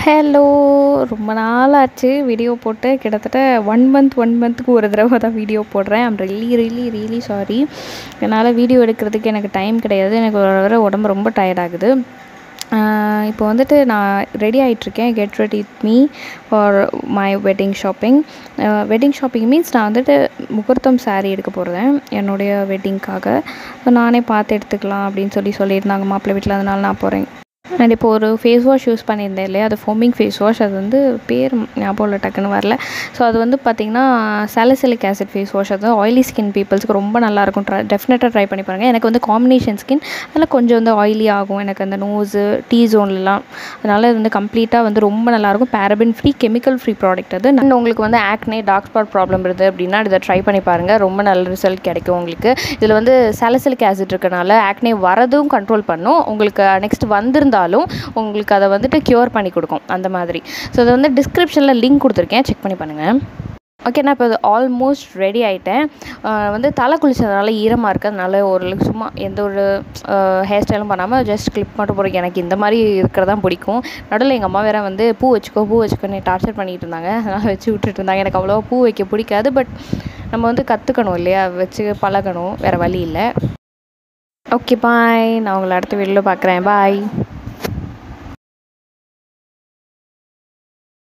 hello ரொம்ப நாள் ஆச்சு வீடியோ போட்டு கிட்டத்தட்ட ஒன் மந்த் ஒன் மந்த்துக்கு ஒரு தடவை தான் வீடியோ போடுறேன் I'm really really really sorry என்னால் வீடியோ எடுக்கிறதுக்கு எனக்கு டைம் கிடையாது எனக்கு வர வர உடம்பு ரொம்ப டயர்ட் ஆகுது இப்போ வந்துட்டு நான் ரெடி ஆகிட்ருக்கேன் get ready with me for my wedding shopping wedding shopping means நான் வந்துட்டு முகூர்த்தம் saree எடுக்க போகிறேன் என்னுடைய வெட்டிங்க்காக ஸோ நானே பார்த்து எடுத்துக்கலாம் அப்படின்னு சொல்லி சொல்லியிருந்தாங்க மாப்பிள்ளை வீட்டில் அதனால நான் போகிறேன் அண்ட் இப்போ ஒரு ஃபேஸ் வாஷ் யூஸ் பண்ணியிருந்தேன் இல்லையா அது ஃபோமிங் ஃபேஸ் வாஷ் அது வந்து பேர் ஞாபகம் இல்லை டக்குன்னு வரல ஸோ அது வந்து பார்த்திங்கன்னா சாலிசிலிக் ஆசிட் ஃபேஸ் வாஷ் அது ஆயிலி ஸ்கின் பீப்புள்ஸ்க்கு ரொம்ப நல்லாயிருக்கும் ட்ரை டெஃபினட்டாக ட்ரை பண்ணி பாருங்கள் எனக்கு வந்து காம்பினேஷன் ஸ்கின் அதில் கொஞ்சம் வந்து ஆயிலி ஆகும் எனக்கு அந்த நோஸு டீ ஜோன்லலாம் அதனால் இது வந்து கம்ப்ளீட்டாக வந்து ரொம்ப நல்லாயிருக்கும் paraben free chemical free product அது அண்ட் உங்களுக்கு வந்து ஆக்னே டார்க் ஸ்பாட் ப்ராப்ளம் இருக்குது அப்படின்னா இதை ட்ரை பண்ணி பாருங்கள் ரொம்ப நல்ல ரிசல்ட் கிடைக்கும் உங்களுக்கு இதில் வந்து சாலிசிலிக் ஆசிட் இருக்கனால ஆக்னே வரதும் கண்ட்ரோல் பண்ணும் உங்களுக்கு நெக்ஸ்ட் வந்திருந்தாலும் உங்களுக்கு அதை வந்துட்டு க்யூர் பண்ணி கொடுக்கும் அந்த மாதிரி ஸோ அதை வந்து டிஸ்கிரிப்ஷனில் லிங்க் கொடுத்துருக்கேன் செக் பண்ணி பண்ணுங்கள் ஓகே நான் இப்போ ஆல்மோஸ்ட் ரெடி ஆகிட்டேன் வந்து தலை குளிச்சதுனால ஈரமாக இருக்கிறதுனால ஒரு சும்மா எந்த ஒரு ஹேர் ஸ்டைலும் பண்ணாமல் ஜஸ்ட் கிளிப் மட்டும் போடுறேன் எனக்கு இந்த மாதிரி இருக்கிறதான் பிடிக்கும் நடுவில் எங்கள் அம்மா வேறு வந்து பூ வச்சுக்கோ பூ வச்சுக்கோன்னு டார்ச்சர் பண்ணிகிட்டு இருந்தாங்க அதனால் வச்சு விட்டுட்டு இருந்தாங்க எனக்கு அவ்வளோவா பூ வைக்க பிடிக்காது பட் நம்ம வந்து கற்றுக்கணும் இல்லையா வச்சு பழகணும் வேறு வழி இல்லை ஓகே பாய் நான் உங்களை அடுத்த வீடியோவில் பார்க்குறேன் பாய்